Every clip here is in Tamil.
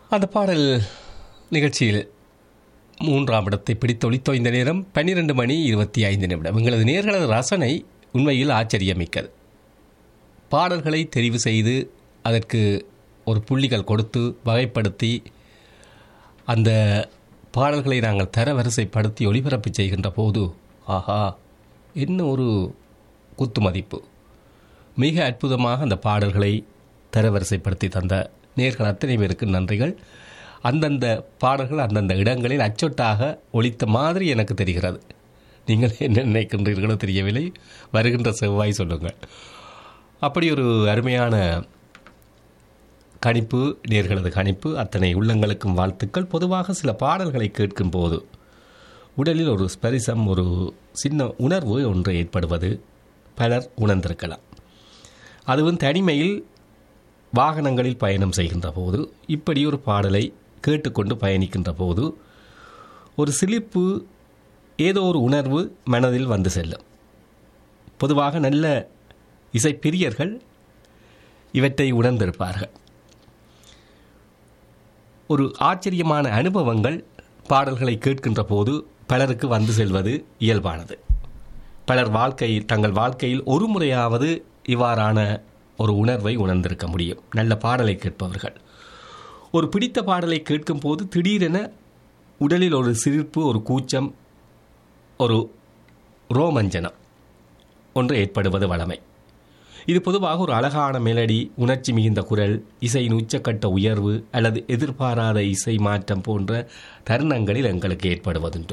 அந்த பாடல் நிகழ்ச்சியில் மூன்றாம் இடத்தை பிடித்து ஒளித்தோ இந்த நேரம் பன்னிரெண்டு மணி இருபத்தி ஐந்து நிமிடம் எங்களது நேர்களது ரசனை உண்மையில் ஆச்சரியமிக்கது பாடல்களை தெரிவு செய்து அதற்கு ஒரு புள்ளிகள் கொடுத்து வகைப்படுத்தி அந்த பாடல்களை நாங்கள் தரவரிசைப்படுத்தி ஒளிபரப்பு செய்கின்ற போது ஆஹா என்ன ஒரு குத்து மதிப்பு மிக அற்புதமாக அந்த பாடல்களை தரவரிசைப்படுத்தி தந்த நேர்கள் அத்தனை பேருக்கு நன்றிகள் அந்தந்த பாடல்கள் அந்தந்த இடங்களில் அச்சொட்டாக ஒலித்த மாதிரி எனக்கு தெரிகிறது நீங்கள் என்ன நினைக்கின்றீர்களோ தெரியவில்லை வருகின்ற செவ்வாய் சொல்லுங்கள் அப்படி ஒரு அருமையான கணிப்பு நேர்களது கணிப்பு அத்தனை உள்ளங்களுக்கும் வாழ்த்துக்கள் பொதுவாக சில பாடல்களை கேட்கும் போது உடலில் ஒரு ஸ்பரிசம் ஒரு சின்ன உணர்வு ஒன்று ஏற்படுவது பலர் உணர்ந்திருக்கலாம் அதுவும் தனிமையில் வாகனங்களில் பயணம் செய்கின்ற போது இப்படி ஒரு பாடலை கேட்டுக்கொண்டு பயணிக்கின்ற போது ஒரு சிலிப்பு ஏதோ ஒரு உணர்வு மனதில் வந்து செல்லும் பொதுவாக நல்ல இசைப்பிரியர்கள் இவற்றை உணர்ந்திருப்பார்கள் ஒரு ஆச்சரியமான அனுபவங்கள் பாடல்களை கேட்கின்ற போது பலருக்கு வந்து செல்வது இயல்பானது பலர் வாழ்க்கையில் தங்கள் வாழ்க்கையில் ஒரு முறையாவது இவ்வாறான ஒரு உணர்வை உணர்ந்திருக்க முடியும் நல்ல பாடலை கேட்பவர்கள் ஒரு பிடித்த பாடலை கேட்கும் போது திடீரென உடலில் ஒரு சிரிப்பு ஒரு கூச்சம் ஒரு ரோமஞ்சனம் ஒன்று ஏற்படுவது வளமை இது பொதுவாக ஒரு அழகான மெலடி உணர்ச்சி மிகுந்த குரல் இசையின் உச்சக்கட்ட உயர்வு அல்லது எதிர்பாராத இசை மாற்றம் போன்ற தருணங்களில் எங்களுக்கு ஏற்படுவதுண்டு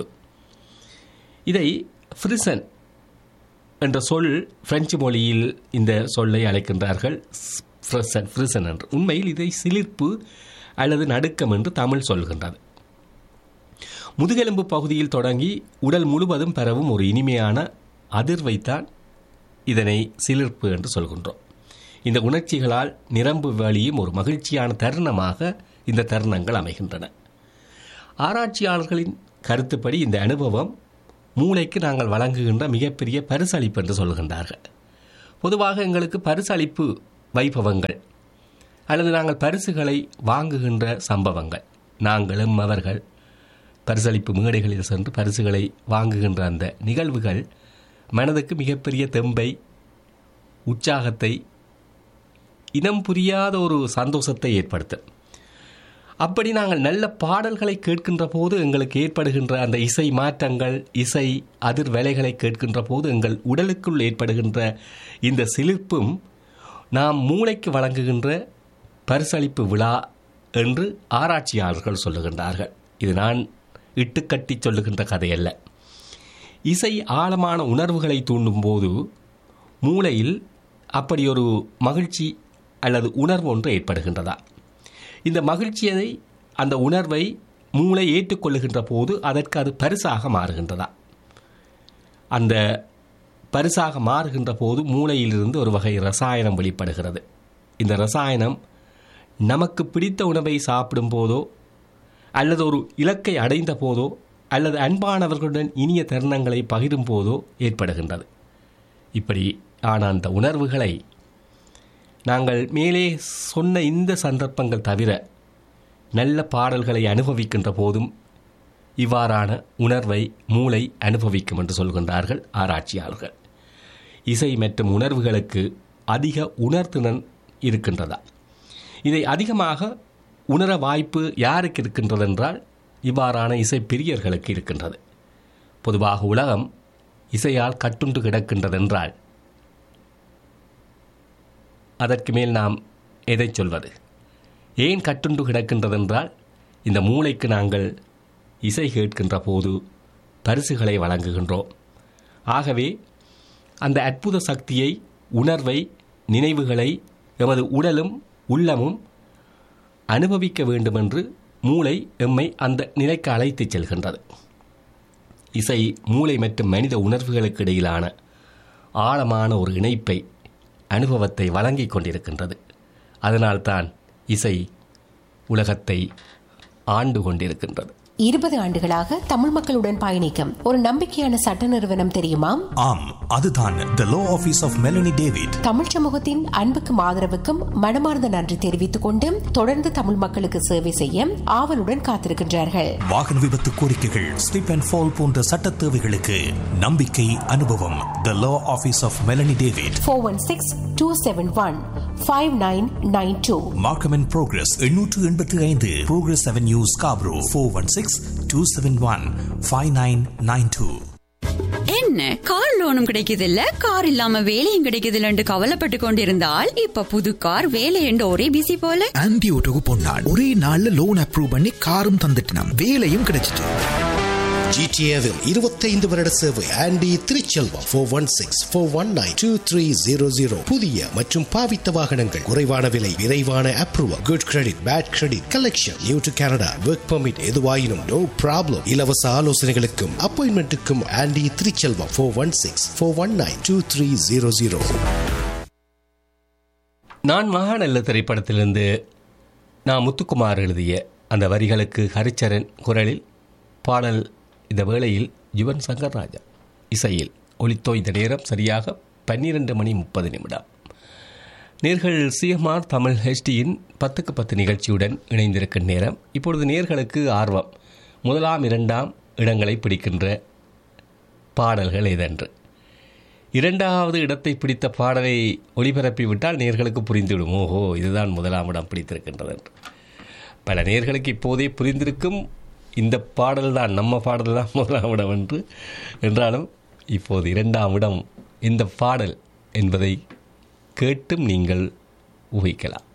இதை ஃப்ரிசன் என்ற சொல் பிரெஞ்சு மொழியில் இந்த சொல்லை அழைக்கின்றார்கள் ஃப்ரிசன் ஃப்ரிசன் என்று உண்மையில் இதை சிலிர்ப்பு அல்லது நடுக்கம் என்று தமிழ் சொல்கின்றது முதுகெலும்பு பகுதியில் தொடங்கி உடல் முழுவதும் பெறவும் ஒரு இனிமையான அதிர்வைத்தான் இதனை சிலிர்ப்பு என்று சொல்கின்றோம் இந்த உணர்ச்சிகளால் நிரம்பு வழியும் ஒரு மகிழ்ச்சியான தருணமாக இந்த தருணங்கள் அமைகின்றன ஆராய்ச்சியாளர்களின் கருத்துப்படி இந்த அனுபவம் மூளைக்கு நாங்கள் வழங்குகின்ற மிகப்பெரிய பரிசளிப்பு என்று சொல்கின்றார்கள் பொதுவாக எங்களுக்கு பரிசளிப்பு வைபவங்கள் அல்லது நாங்கள் பரிசுகளை வாங்குகின்ற சம்பவங்கள் நாங்களும் அவர்கள் பரிசளிப்பு மேடைகளில் சென்று பரிசுகளை வாங்குகின்ற அந்த நிகழ்வுகள் மனதுக்கு மிகப்பெரிய தெம்பை உற்சாகத்தை இனம் புரியாத ஒரு சந்தோஷத்தை ஏற்படுத்தும் அப்படி நாங்கள் நல்ல பாடல்களை கேட்கின்ற போது எங்களுக்கு ஏற்படுகின்ற அந்த இசை மாற்றங்கள் இசை அதிர்வலைகளை கேட்கின்ற போது எங்கள் உடலுக்குள் ஏற்படுகின்ற இந்த சிலிர்ப்பும் நாம் மூளைக்கு வழங்குகின்ற பரிசளிப்பு விழா என்று ஆராய்ச்சியாளர்கள் சொல்லுகின்றார்கள் இது நான் இட்டுக்கட்டி சொல்லுகின்ற கதையல்ல இசை ஆழமான உணர்வுகளை தூண்டும் போது மூளையில் அப்படி ஒரு மகிழ்ச்சி அல்லது உணர்வு ஒன்று ஏற்படுகின்றதா இந்த மகிழ்ச்சியை அந்த உணர்வை மூளை ஏற்றுக்கொள்ளுகின்ற போது அதற்கு அது பரிசாக மாறுகின்றதா அந்த பரிசாக மாறுகின்ற போது மூளையிலிருந்து ஒரு வகை ரசாயனம் வெளிப்படுகிறது இந்த ரசாயனம் நமக்கு பிடித்த உணவை சாப்பிடும் போதோ அல்லது ஒரு இலக்கை அடைந்த போதோ அல்லது அன்பானவர்களுடன் இனிய தருணங்களை பகிரும் போதோ ஏற்படுகின்றது இப்படி ஆன அந்த உணர்வுகளை நாங்கள் மேலே சொன்ன இந்த சந்தர்ப்பங்கள் தவிர நல்ல பாடல்களை அனுபவிக்கின்ற போதும் இவ்வாறான உணர்வை மூளை அனுபவிக்கும் என்று சொல்கின்றார்கள் ஆராய்ச்சியாளர்கள் இசை மற்றும் உணர்வுகளுக்கு அதிக உணர்திறன் இருக்கின்றதா இதை அதிகமாக உணர வாய்ப்பு யாருக்கு இருக்கின்றது என்றால் இவ்வாறான இசை பிரியர்களுக்கு இருக்கின்றது பொதுவாக உலகம் இசையால் கட்டுண்டு கிடக்கின்றதென்றால் அதற்கு மேல் நாம் எதை சொல்வது ஏன் கட்டுண்டு கிடக்கின்றதென்றால் இந்த மூளைக்கு நாங்கள் இசை கேட்கின்ற போது பரிசுகளை வழங்குகின்றோம் ஆகவே அந்த அற்புத சக்தியை உணர்வை நினைவுகளை எமது உடலும் உள்ளமும் அனுபவிக்க வேண்டுமென்று மூளை எம்மை அந்த நிலைக்கு அழைத்துச் செல்கின்றது இசை மூளை மற்றும் மனித உணர்வுகளுக்கு இடையிலான ஆழமான ஒரு இணைப்பை அனுபவத்தை வழங்கிக் கொண்டிருக்கின்றது அதனால்தான் இசை உலகத்தை ஆண்டு கொண்டிருக்கின்றது இருபது ஆண்டுகளாக தமிழ் மக்களுடன் பயணிக்கும் ஒரு நம்பிக்கையான சட்ட நிறுவனம் தெரியுமா ஆம் அதுதான் the law office of Melanie David Tamil சமூகத்தின் அன்புக்கும் ஆதரவுக்கும் மனமார்ந்த நன்றி தெரிவித்துக் கொண்டு தொடர்ந்து தமிழ் மக்களுக்கு சேவை செய்ய ஆவலுடன் காத்திருக்கின்றார்கள் வாகன விபத்து கோரிக்கைகள் ஸ்லிப் அண்ட் ஃபால் போன்ற சட்ட தேவைகளுக்கு நம்பிக்கை அனுபவம் the law office of Melanie David four one six two seven one five nine nine two Markham and Progress எண்ணூற்று எண்பத்தி ஐந்து Progress Avenue Scarborough four one six two seven one five nine nine two என்ன கார் லோனும் கிடைக்குதில்ல கார் இல்லாம வேலையும் கிடைக்குதில்லன்னு கவலைப்பட்டு கொண்டிருந்தால் இப்ப புது கார் வேலை என்று ஒரே பிசி போல ஆன்டி ஓட்டோக்கு பொன்னாள் ஒரே நாள்ல லோன் அப்ரூவ் பண்ணி காரும் தந்துட்டினாம் வேலையும் கிடைச்சிட்டு ஜிடிஏவில் இருபத்தைந்து வருட சேவை Andy Thiruchelvam four one six four one nine two three zero zero புதிய மற்றும் பாவித்த வாகனங்கள் குறைவான விலை விரைவான approval good credit bad credit collection new to Canada work permit எதுவாயினும் நோ ப்ராப்ளம் இலவச ஆலோசனைகளுக்கும் அப்பாயின்மெண்ட்டுக்கும் Andy Thiruchelvam four one six four one nine two three zero zero நான் மகாநல்ல திரைப்படத்திலிருந்து நான் முத்துக்குமார் எழுதிய அந்த வரிகளுக்கு ஹரிச்சரன் குரலில் பாடல் இந்த வேளையில் யுவன் சங்கர் ராஜா இசையில் ஒலித்தோ இந்த நேரம் சரியாக பன்னிரண்டு மணி முப்பது நிமிடம் நேர்கள் சிஎம்ஆர் தமிழ் ஹெச்டியின் பத்துக்கு பத்து நிகழ்ச்சியுடன் இணைந்திருக்கும் நேரம் இப்பொழுது நேர்களுக்கு ஆர்வம் முதலாம் இரண்டாம் இடங்களை பிடிக்கின்ற பாடல்கள் எதென்று இரண்டாவது இடத்தை பிடித்த பாடலை ஒளிபரப்பி விட்டால் நேர்களுக்கு புரிந்துவிடும் ஓஹோ இதுதான் முதலாம் இடம் பிடித்திருக்கின்றது என்று பல நேர்களுக்கு இப்போதே புரிந்திருக்கும் இந்த பாடல் தான் நம்ம பாடல் தான் முதலாம் இடம் என்று என்றாலும் இப்போது இரண்டாம் இடம் இந்த பாடல் என்பதை கேட்டும் நீங்கள் ஊகிக்கலாம்